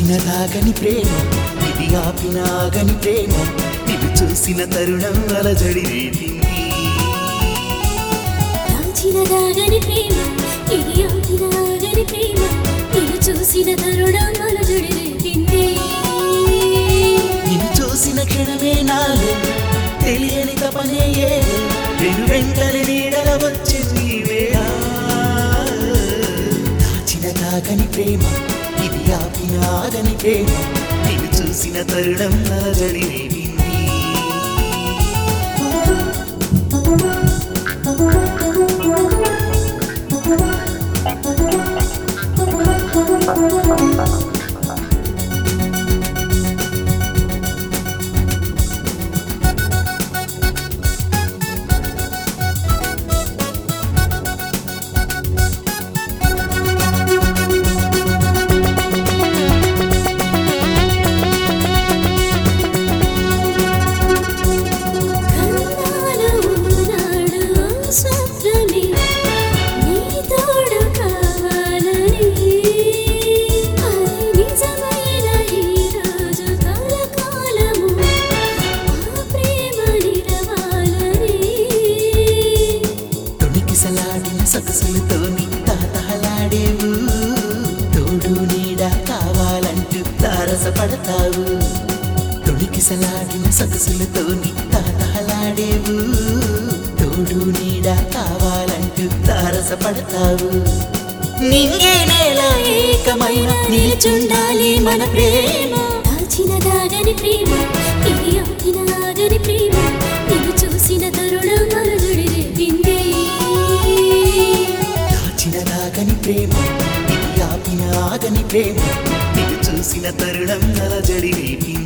దాచినదాగని ప్రేమ ఇది ఆపినాగని ప్రేమ ఇది చూసిన తరుణం అలజడి రేపింది దాచిన దాగని ప్రేమ ఇది ఆపినాగని ప్రేమ నిన్ను చూసిన తరుణం అలజడి రేపింది నిన్ను చూసిన క్షణమే నాలో తెలియని తపనే ఏదో వెను వెంటనే నీడల వచ్చింది ఈ వేళ దాచిన దాగని ప్రేమ ఇది ఆపినాగని ప్రేమ నిన్ను చూసిన తరుణం అలజడి రేపింది కన్నాల ఉన్నాడు స్వప్నమే నీ తోడు కావాలని అది నిజమైన ఈ రోజు కలకాలము ఆ ప్రేమ నిలవాలని తొణికిసలాడిన సొగసులతోని తాతహలాడేవు తోడు నీడ కావాలంటూ తారసపడతావు తొణికిసలాడిన సొగసులతోని తాతహలాడేవు తోడు నీడ కావాలంటూ తారసపడతావు నింగే నేల ఏకమైన నిల్చుండాలి మన ప్రేమ దాచిన దాగని ప్రేమ ఇది ఆపిన ఆగని ప్రేమ నిన్ను చూసిన తరుణం అలజడి రేపింది దాచిన దాగని ప్రేమ ఇది ఆపిన ఆగని ప్రేమ నిన్ను చూసిన తరుణం అలజడి రేపింది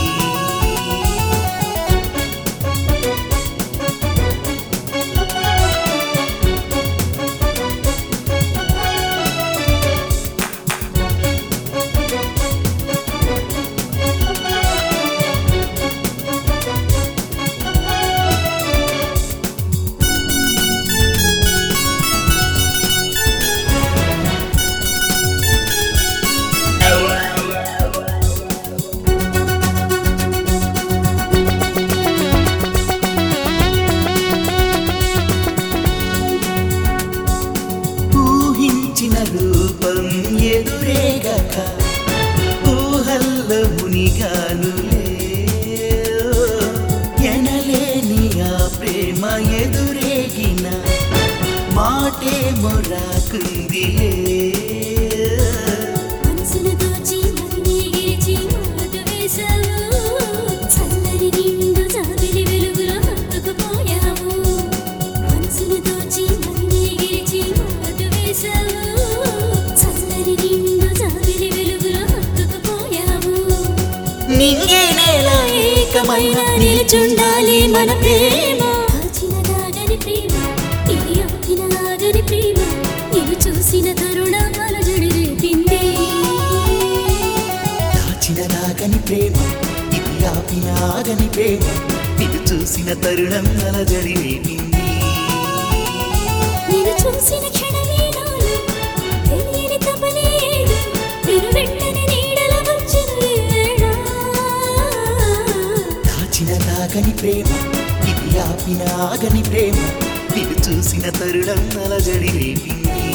ఊహించిన రూపం ఎదురేగక ఊహల్ల మునిగానులే ఎనలేని ఆ ప్రేమ ఎదురేగిన మాటే మొరాకుందిలే మనసును దోచి మరినే గెలిచి మాటు వేశావు చల్లని నిండు జాబిలి వెలుగులో హత్తుకుపోయావు మనసును దోచి మరినే గెలిచి మాటు వేశావు చల్లని నిండు జాబిలి వెలుగులో హత్తుకుపోయావు నింగే నేల ఏకమైన నిలుచుండాలి మన ప్రేమ దాచిన దాగని ప్రేమ ఇది ఆపిన ఆగని ప్రేమ నిన్ను చూసిన తరుణం అలజడి రేపింది దాచిన దాగని ప్రేమ ఇది ఆపిన ఆగని ప్రేమ నిన్ను చూసిన తరుణం అలజడి రేపింది నేను చూసిన క్షణమే నాలో తెలియని తపనే ఏదో నేను వెంటనే నీడల వచ్చిన వేళ దాచిన దాగని ప్రేమ ఇది ఆపిన ఆగని ప్రేమ నిన్ను చూసిన తరుణం అలజడి రేపింది